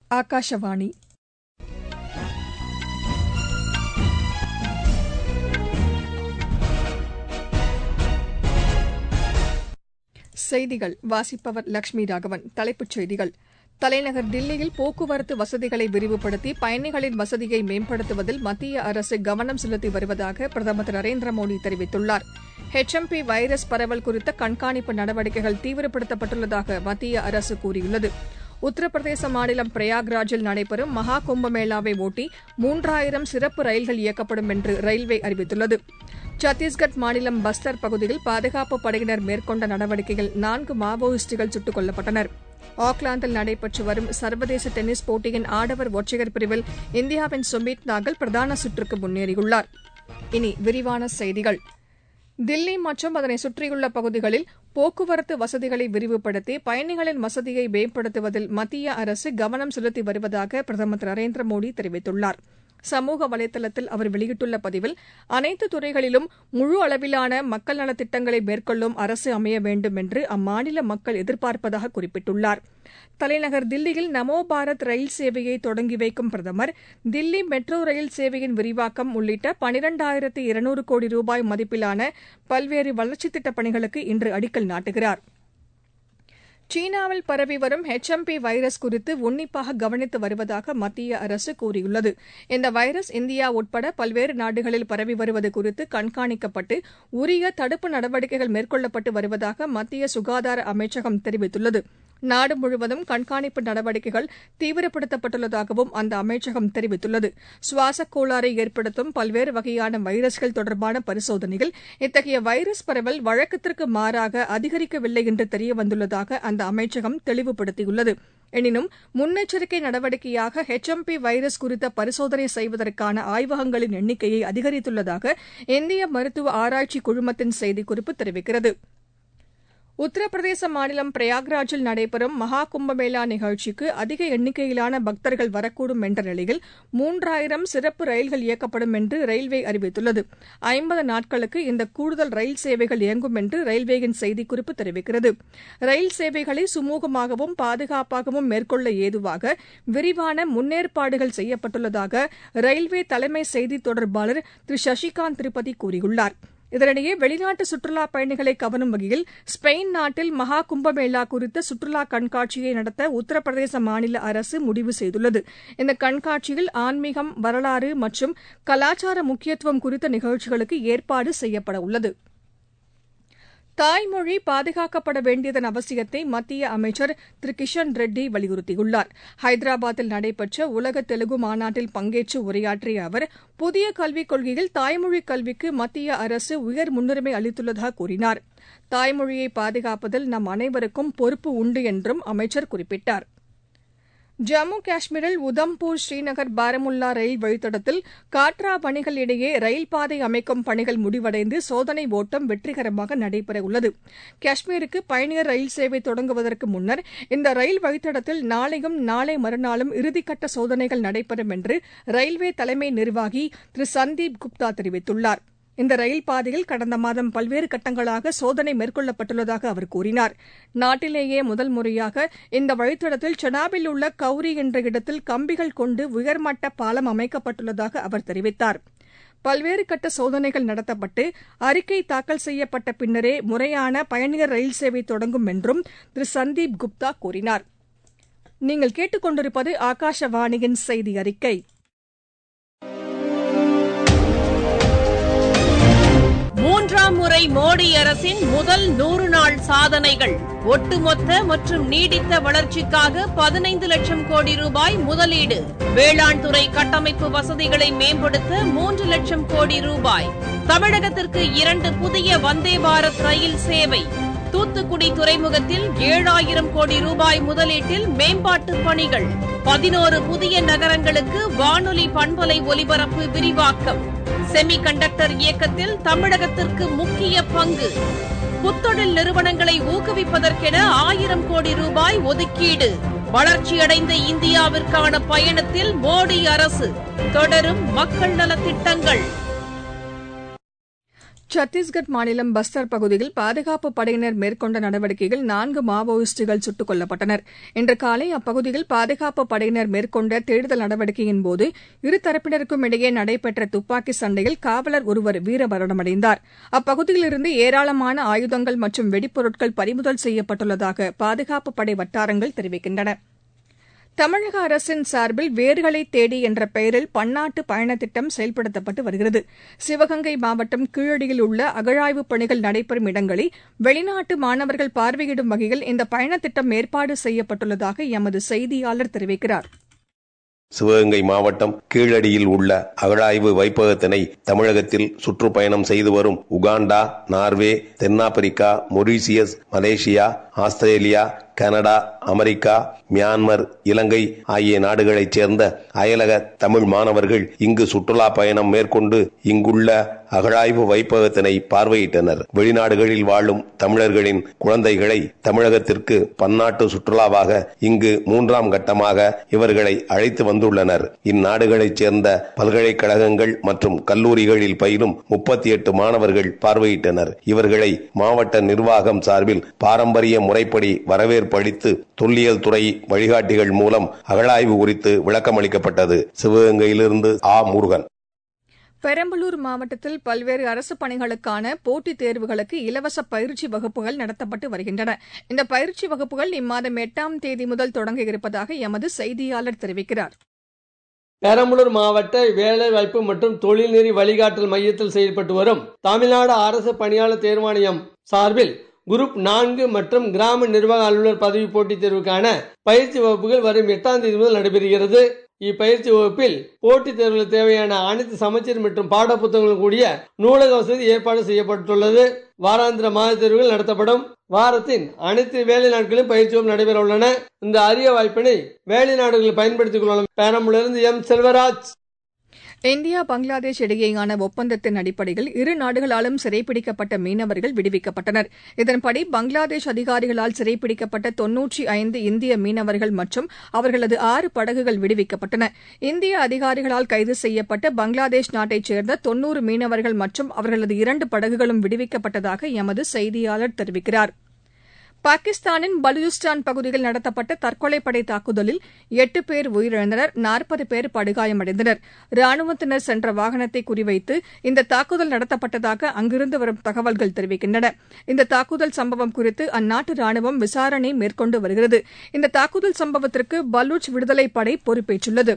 ஆகாஷவாணி செய்திகள் வாசிப்பவர் லட்சுமி ராகவன் தலைப்புச் செய்திகள் தலைநகர் தில்லியில் போக்குவரத்து வசதிகளை விரிவுபடுத்தி பயணிகளின் வசதியை மேம்படுத்துவதில் மத்திய அரசு கவனம் செலுத்தி வருவதாக பிரதமர் திரு நரேந்திர மோடி தெரிவித்துள்ளார் எச் எம் பி வைரஸ் பரவல் குறித்த கண்காணிப்பு நடவடிக்கைகள் தீவிரப்படுத்தப்பட்டுள்ளதாக மத்திய அரசு கூறியுள்ளது உத்தரப்பிரதேச மாநிலம் பிரயாக்ராஜில் நடைபெறும் மகா கும்பமேளாவை ஒட்டி மூன்றாயிரம் சிறப்பு ரயில்கள் இயக்கப்படும் என்று ரயில்வே அறிவித்துள்ளது சத்தீஸ்கட் மாநிலம் பஸ்தர் பகுதியில் பாதுகாப்பு படையினர் மேற்கொண்ட நடவடிக்கையில் நான்கு மாவோயிஸ்டுகள் சுட்டுக் கொல்லப்பட்டனர் ஆக்லாந்தில் நடைபெற்று வரும் சர்வதேச டென்னிஸ் போட்டியின் ஆடவர் ஒற்றையர் பிரிவில் இந்தியாவின் சுமித் நாகல் பிரதான சுற்றுக்கு முன்னேறியுள்ளார் இனி விரிவான செய்திகள் தில்லி மற்றும் அதனை சுற்றியுள்ள பகுதிகளில் போக்குவரத்து வசதிகளை விரிவுபடுத்தி பயணிகளின் வசதியை மேம்படுத்துவதில் மத்திய அரசு கவனம் செலுத்தி வருவதாக பிரதமர் திரு நரேந்திர மோடி தெரிவித்துள்ளார் சமூக வலைதளத்தில் அவர் வெளியிட்டுள்ள பதிவில் அனைத்து துறைகளிலும் முழு அளவிலான மக்கள் நலத் திட்டங்களை மேற்கொள்ளும் அரசு அமைய வேண்டும் என்று அம்மாநில மக்கள் எதிர்பார்ப்பதாக குறிப்பிட்டுள்ளார் தலைநகர் தில்லியில் நமோ பாரத் ரயில் சேவையை தொடங்கி வைக்கும் பிரதமர் தில்லி மெட்ரோ ரயில் சேவையின் விரிவாக்கம் உள்ளிட்ட பனிரெண்டாயிரத்து இருநூறு கோடி ரூபாய் மதிப்பிலான பல்வேறு வளர்ச்சித் திட்டப் பணிகளுக்கு இன்று அடிக்கல் நாட்டுகிறார் சீனாவில் பரவி வரும் எச் எம் பி வைரஸ் குறித்து உன்னிப்பாக கவனித்து வருவதாக மத்திய அரசு கூறியுள்ளது இந்த வைரஸ் இந்தியா உட்பட பல்வேறு நாடுகளில் பரவி வருவது குறித்து கண்காணிக்கப்பட்டு உரிய தடுப்பு நடவடிக்கைகள் மேற்கொள்ளப்பட்டு வருவதாக மத்திய சுகாதார அமைச்சகம் தெரிவித்துள்ளது நாடு முழுவதும் கண்காணிப்பு நடவடிக்கைகள் தீவிரப்படுத்தப்பட்டுள்ளதாகவும் அந்த அமைச்சகம் தெரிவித்துள்ளது சுவாசக் கோளாறை ஏற்படுத்தும் பல்வேறு வகையான வைரஸ்கள் தொடர்பான பரிசோதனையில் இத்தகைய வைரஸ் பரவல் வழக்கத்திற்கு மாறாக அதிகரிக்கவில்லை என்று தெரியவந்துள்ளதாக அந்த அமைச்சகம் தெளிவுபடுத்தியுள்ளது எனினும் முன்னெச்சரிக்கை நடவடிக்கையாக எச் எம் பி வைரஸ் குறித்த பரிசோதனை செய்வதற்கான ஆய்வகங்களின் எண்ணிக்கையை அதிகரித்துள்ளதாக இந்திய மருத்துவ ஆராய்ச்சி குழுமத்தின் செய்திக்குறிப்பு தெரிவிக்கிறது உத்தரப்பிரதேச மாநிலம் பிரயாக்ராஜில் நடைபெறும் மகா கும்பமேளா நிகழ்ச்சிக்கு அதிக எண்ணிக்கையிலான பக்தர்கள் வரக்கூடும் என்ற நிலையில் மூன்றாயிரம் சிறப்பு ரயில்கள் இயக்கப்படும் என்று ரயில்வே அறிவித்துள்ளது ஐம்பது நாட்களுக்கு இந்த கூடுதல் ரயில் சேவைகள் இயங்கும் என்று ரயில்வேயின் செய்திக்குறிப்பு தெரிவிக்கிறது ரயில் சேவைகளை சுமூகமாகவும் பாதுகாப்பாகவும் மேற்கொள்ள ஏதுவாக விரிவான முன்னேற்பாடுகள் செய்யப்பட்டுள்ளதாக ரயில்வே தலைமை செய்தி தொடர்பாளர் திரு சசிகாந்த் திருப்பதி கூறியுள்ளார் இதனிடையே வெளிநாட்டு சுற்றுலாப் பயணிகளை கவரும் வகையில் ஸ்பெயின் நாட்டில் மகா கும்பமேளா குறித்த சுற்றுலா கண்காட்சியை நடத்த உத்தரப்பிரதேச மாநில அரசு முடிவு செய்துள்ளது இந்த கண்காட்சியில் ஆன்மீகம் வரலாறு மற்றும் கலாச்சார முக்கியத்துவம் குறித்த நிகழ்ச்சிகளுக்கு ஏற்பாடு செய்யப்பட உள்ளது தாய்மொழி பாதுகாக்கப்பட வேண்டியதன் அவசியத்தை மத்திய அமைச்சர் திரு கிஷன் ரெட்டி வலியுறுத்தியுள்ளார் ஹைதராபாத்தில் நடைபெற்ற உலக தெலுங்கு மாநாட்டில் பங்கேற்று உரையாற்றிய அவர் புதிய கல்விக் கொள்கையில் தாய்மொழி கல்விக்கு மத்திய அரசு உயர் முன்னுரிமை அளித்துள்ளதாக கூறினார் தாய்மொழியை பாதுகாப்பதில் நம் அனைவருக்கும் பொறுப்பு உண்டு என்றும் அமைச்சர் குறிப்பிட்டார் ஜம்மு காஷ்மீரில் உதம்பூர் ஸ்ரீநகர் பாரமுல்லா ரயில் வழித்தடத்தில் காட்ரா பணிகள் இடையே ரயில் பாதை அமைக்கும் பணிகள் முடிவடைந்து சோதனை ஓட்டம் வெற்றிகரமாக நடைபெறவுள்ளது காஷ்மீருக்கு பயணியர் ரயில் சேவை தொடங்குவதற்கு முன்னர் இந்த ரயில் வழித்தடத்தில் நாளையும் நாளை மறுநாளும் இறுதிக்கட்ட சோதனைகள் நடைபெறும் என்று ரயில்வே தலைமை நிர்வாகி திரு சந்தீப் குப்தா தெரிவித்துள்ளார் இந்த ரயில் பாதையில் கடந்த மாதம் பல்வேறு கட்டங்களாக சோதனை மேற்கொள்ளப்பட்டுள்ளதாக அவர் கூறினார் நாட்டிலேயே முதல் முறையாக இந்த வழித்தடத்தில் செனாபில் உள்ள கௌரி என்ற இடத்தில் கம்பிகள் கொண்டு உயர்மட்ட பாலம் அமைக்கப்பட்டுள்ளதாக அவர் தெரிவித்தார் பல்வேறு கட்ட சோதனைகள் நடத்தப்பட்டு அறிக்கை தாக்கல் செய்யப்பட்ட பின்னரே முறையான பயணியர் ரயில் சேவை தொடங்கும் என்றும் திரு சந்தீப் குப்தா கூறினார் நீங்கள் கேட்டுக்கொண்டிருப்பது ஆகாஷவாணியின் செய்தி அறிக்கை மூன்றாம் முறை மோடி அரசின் முதல் நூறு நாள் சாதனைகள் ஒட்டுமொத்த மற்றும் நீடித்த வளர்ச்சிக்காக பதினைந்து லட்சம் கோடி ரூபாய் முதலீடு வேளாண் துறை கட்டமைப்பு வசதிகளை மேம்படுத்த மூன்று லட்சம் கோடி ரூபாய் தமிழகத்திற்கு இரண்டு புதிய வந்தே பாரத் ரயில் சேவை தூத்துக்குடி துறைமுகத்தில் ஏழாயிரம் கோடி ரூபாய் முதலீட்டில் மேம்பாட்டு பணிகள் பதினோரு புதிய நகரங்களுக்கு வானொலி பண்பலை ஒலிபரப்பு விரிவாக்கம் செமி கண்டக்டர் இயக்கத்தில் தமிழகத்திற்கு முக்கிய பங்கு புத்தொழில் நிறுவனங்களை ஊக்குவிப்பதற்கென ஆயிரம் கோடி ரூபாய் ஒதுக்கீடு வளர்ச்சியடைந்த இந்தியாவிற்கான பயணத்தில் மோடி அரசு தொடரும் மக்கள் நலத்திட்டங்கள் சத்தீஸ்கர் மாநிலம் பஸ்தர் பகுதியில் பாதுகாப்புப் படையினர் மேற்கொண்ட நடவடிக்கையில் நான்கு மாவோயிஸ்டுகள் சுட்டுக் கொல்லப்பட்டனர் இன்று காலை அப்பகுதியில் பாதுகாப்புப் படையினர் மேற்கொண்ட தேடுதல் நடவடிக்கையின்போது இருதரப்பினருக்கும் இடையே நடைபெற்ற துப்பாக்கி சண்டையில் காவலர் ஒருவர் வீரமரணமடைந்தார் அப்பகுதியிலிருந்து ஏராளமான ஆயுதங்கள் மற்றும் வெடிப்பொருட்கள் பறிமுதல் செய்யப்பட்டுள்ளதாக பாதுகாப்புப் படை வட்டாரங்கள் தெரிவிக்கின்றன தமிழக அரசின் சார்பில் வேர்களை தேடி என்ற பெயரில் பன்னாட்டு பயணத் திட்டம் செயல்படுத்தப்பட்டு வருகிறது சிவகங்கை மாவட்டம் கீழடியில் உள்ள அகழாய்வுப் பணிகள் நடைபெறும் இடங்களை வெளிநாட்டு மாணவர்கள் பார்வையிடும் வகையில் இந்த பயணத் திட்டம் ஏற்பாடு செய்யப்பட்டுள்ளதாக எமது செய்தியாளர் தெரிவிக்கிறார் சிவகங்கை மாவட்டம் கீழடியில் உள்ள அகழாய்வு வைப்பகத்தினை தமிழகத்தில் சுற்றுப்பயணம் செய்து வரும் உகாண்டா நார்வே தென்னாப்பிரிக்கா Mauritius Malaysia Australia Canada America Myanmar Ilangai ஆகிய நாடுகளைச் சேர்ந்த அயலக தமிழ் மாணவர்கள் இங்கு சுற்றுலா பயணம் மேற்கொண்டு இங்குள்ள அகழாய்வு வைப்பகத்தினை பார்வையிட்டனர் வெளிநாடுகளில் வாழும் தமிழர்களின் குழந்தைகளை தமிழகத்திற்கு பன்னாட்டு சுற்றுலாவாக இங்கு மூன்றாம் கட்டமாக இவர்களை அழைத்து வந்துள்ளனர் இந்நாடுகளைச் சேர்ந்த பல்கலைக்கழகங்கள் மற்றும் கல்லூரிகளில் பயிலும் முப்பத்தி எட்டு மாணவர்கள் பார்வையிட்டனர் இவர்களை மாவட்ட நிர்வாகம் சார்பில் பாரம்பரிய முறைப்படி வரவேற்பு அளித்து தொல்லியல் துறை வழிகாட்டிகள் மூலம் அகழாய்வு குறித்து விளக்கமளிக்கப்பட்டது சிவகங்கையிலிருந்து ஆ முருகன் பெரம்பலூர் மாவட்டத்தில் பல்வேறு அரசு பணிகளுக்கான போட்டித் தேர்வுகளுக்கு இலவச பயிற்சி வகுப்புகள் நடத்தப்பட்டு வருகின்றன இந்த பயிற்சி வகுப்புகள் இம்மாதம் எட்டாம் தேதி முதல் தொடங்க இருப்பதாக எமது செய்தியாளர் தெரிவிக்கிறார் பெரம்பலூர் மாவட்ட வேலைவாய்ப்பு மற்றும் தொழில்நெறி வழிகாட்டல் மையத்தில் செயல்பட்டு வரும் தமிழ்நாடு அரசு பணியாளர் தேர்வாணையம் சார்பில் குரூப் நான்கு மற்றும் கிராம நிர்வாக அலுவலர் பதவி போட்டித் தேர்வுக்கான பயிற்சி வகுப்புகள் வரும் எட்டாம் தேதி முதல் நடைபெறுகிறது இப்பயிற்சி வகுப்பில் போட்டித் தேர்வுகளுக்கு தேவையான அனைத்து சமச்சீர் மற்றும் பாட புத்தகங்களும் கூடிய நூலக வசதி ஏற்பாடு செய்யப்பட்டுள்ளது வாராந்திர மாத தேர்வுகள் நடத்தப்படும் வாரத்தின் அனைத்து வேலை நாட்களிலும் பயிற்சி வகுப்பு நடைபெற உள்ளன இந்த அரிய வாய்ப்பினை வேலை நாடுகளில் பயன்படுத்திக் கொள்ளலாம் பெரம்பலூரிலிருந்து எம் செல்வராஜ் இந்தியா பங்களாதேஷ் இடையேயான ஒப்பந்தத்தின் அடிப்படையில் இரு நாடுகளாலும் சிறைப்பிடிக்கப்பட்ட மீனவர்கள் விடுவிக்கப்பட்டனர் இதன்படி பங்களாதேஷ் அதிகாரிகளால் சிறைப்பிடிக்கப்பட்ட தொன்னூற்றி ஐந்து இந்திய மீனவர்கள் மற்றும் அவர்களது ஆறு படகுகள் விடுவிக்கப்பட்டன இந்திய அதிகாரிகளால் கைது செய்யப்பட்ட பங்களாதேஷ் நாட்டைச் சேர்ந்த தொன்னூறு மீனவர்கள் மற்றும் அவர்களது இரண்டு படகுகளும் விடுவிக்கப்பட்டதாக எமது செய்தியாளர் தெரிவிக்கிறார் பாகிஸ்தானின் பலூச்சிஸ்தான் பகுதியில் நடத்தப்பட்ட தற்கொலைப்படை தாக்குதலில் எட்டு பேர் உயிரிழந்தனர் நாற்பது பேர் படுகாயமடைந்தனர் ராணுவத்தினர் சென்ற வாகனத்தை குறிவைத்து இந்த தாக்குதல் நடத்தப்பட்டதாக அங்கிருந்து வரும் தகவல்கள் தெரிவிக்கின்றன இந்த தாக்குதல் சம்பவம் குறித்து அந்நாட்டு ராணுவம் விசாரணை மேற்கொண்டு வருகிறது இந்த தாக்குதல் சம்பவத்திற்கு பலூச் விடுதலைப் படை பொறுப்பேற்றுள்ளது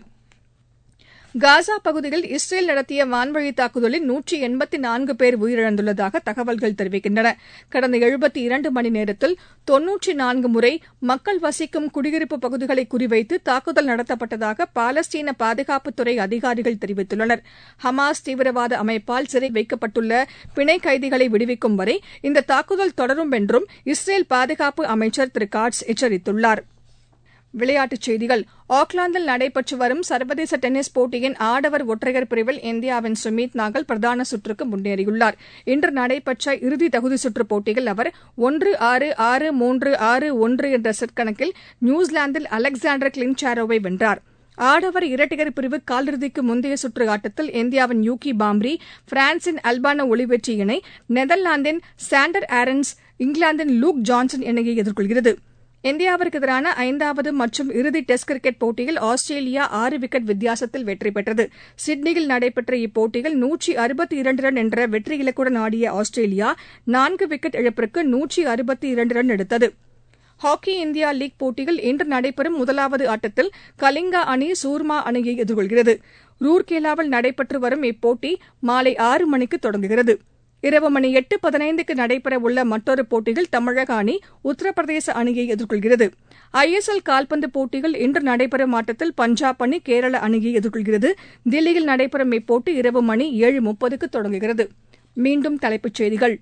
காசா பகுதியில் இஸ்ரேல் நடத்திய வான்வழி தாக்குதலில் நூற்றி எண்பத்தி நான்கு பேர் உயிரிழந்துள்ளதாக தகவல்கள் தெரிவிக்கின்றன கடந்த எழுபத்தி இரண்டு மணி நேரத்தில் தொன்னூற்றி நான்கு முறை மக்கள் வசிக்கும் குடியிருப்பு பகுதிகளை குறிவைத்து தாக்குதல் நடத்தப்பட்டதாக பாலஸ்தீன பாதுகாப்புத்துறை அதிகாரிகள் தெரிவித்துள்ளனர் ஹமாஸ் தீவிரவாத அமைப்பால் சிறை வைக்கப்பட்டுள்ள பிணை கைதிகளை விடுவிக்கும் வரை இந்த தாக்குதல் தொடரும் என்றும் இஸ்ரேல் பாதுகாப்பு அமைச்சர் திரு காட்ஸ் எச்சரித்துள்ளார் விளையாட்டுச் செய்திகள் ஆக்லாந்தில் நடைபெற்று வரும் சர்வதேச டென்னிஸ் போட்டியின் ஆடவர் ஒற்றையர் பிரிவில் இந்தியாவின் சுமித் நாகல் பிரதான சுற்றுக்கு முன்னேறியுள்ளார் இன்று நடைபெற்ற இறுதி தகுதி சுற்றுப் போட்டியில் அவர் ஒன்று ஆறு ஆறு மூன்று ஆறு ஒன்று என்ற செட் கணக்கில் நியூசிலாந்தில் அலெக்சாண்டர் கிளின்சாரோவை வென்றார் ஆடவர் இரட்டையர் பிரிவு காலிறுதிக்கு முந்தைய சுற்று ஆட்டத்தில் இந்தியாவின் யூகி பாம்ரி பிரான்சின் அல்பானோ ஒலிவெற்றி இணை நெதர்லாந்தின் சாண்டர் ஆரன்ஸ் இங்கிலாந்தின் லூக் ஜான்சன் இணையை எதிர்கொள்கிறது இந்தியாவிற்கு எதிரான ஐந்தாவது மற்றும் இறுதி டெஸ்ட் கிரிக்கெட் போட்டியில் ஆஸ்திரேலியா ஆறு விக்கெட் வித்தியாசத்தில் வெற்றி பெற்றது சிட்னியில் நடைபெற்ற இப்போட்டியில் நூற்றி அறுபத்தி இரண்டு ரன் என்ற வெற்றி இலக்குடன் ஆடிய ஆஸ்திரேலியா நான்கு விக்கெட் இழப்பிற்கு நூற்றி அறுபத்தி இரண்டு ரன் எடுத்தது ஹாக்கி இந்தியா லீக் போட்டியில் இன்று நடைபெறும் முதலாவது ஆட்டத்தில் கலிங்கா அணி சூர்மா அணியை எதிர்கொள்கிறது ரூர்கேலாவில் நடைபெற்று வரும் இப்போட்டி மாலை ஆறு மணிக்கு தொடங்குகிறது இரவு மணி எட்டு பதினைந்துக்கு நடைபெறவுள்ள மற்றொரு போட்டியில் தமிழக அணி உத்தரப்பிரதேச அணியை எதிர்கொள்கிறது ஐ எஸ் எல் கால்பந்து போட்டியில் இன்று நடைபெறும் ஆட்டத்தில் பஞ்சாப் அணி கேரள அணியை எதிர்கொள்கிறது தில்லியில் நடைபெறும் இப்போட்டி இரவு மணி ஏழு முப்பதுக்கு தொடங்குகிறது மீண்டும் தலைப்புச் செய்திகள்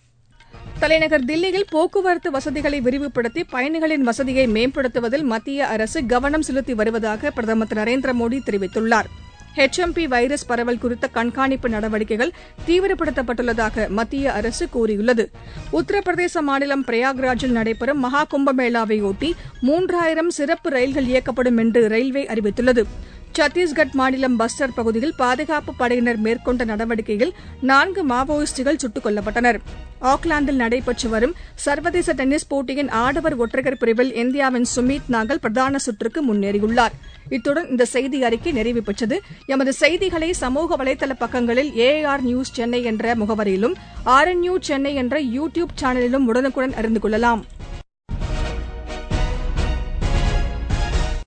தலைநகர் தில்லியில் போக்குவரத்து வசதிகளை விரிவுபடுத்தி பயணிகளின் வசதியை மேம்படுத்துவதில் மத்திய அரசு கவனம் செலுத்தி வருவதாக பிரதமர் திரு நரேந்திர மோடி தெரிவித்துள்ளார் ஹெச் எம் பி வைரஸ் பரவல் குறித்த கண்காணிப்பு நடவடிக்கைகள் தீவிரப்படுத்தப்பட்டுள்ளதாக மத்திய அரசு கூறியுள்ளது உத்தரப்பிரதேச மாநிலம் பிரயாக்ராஜில் நடைபெறும் மகா கும்பமேளாவையொட்டி மூன்றாயிரம் சிறப்பு ரயில்கள் இயக்கப்படும் என்று ரயில்வே அறிவித்துள்ளது சத்தீஸ்கட் மாநிலம் பஸ்டர் பகுதியில் பாதுகாப்பு படையினர் மேற்கொண்ட நடவடிக்கையில் நான்கு மாவோயிஸ்டுகள் சுட்டுக் கொல்லப்பட்டனர் ஆக்லாந்தில் நடைபெற்று வரும் சர்வதேச டென்னிஸ் போட்டியின் ஆடவர் ஒற்றையர் பிரிவில் இந்தியாவின் சுமித் நாகல் பிரதான சுற்றுக்கு முன்னேறியுள்ளார் இத்துடன் இந்த செய்தி அறிக்கை நிறைவு பெற்றது எமது செய்திகளை சமூக வலைதள பக்கங்களில் ஏஆர் நியூஸ் சென்னை என்ற முகவரியிலும் ஆர் என் சென்னை என்ற யூ டியூப் சேனலிலும் உடனுக்குடன் அறிந்து கொள்ளலாம்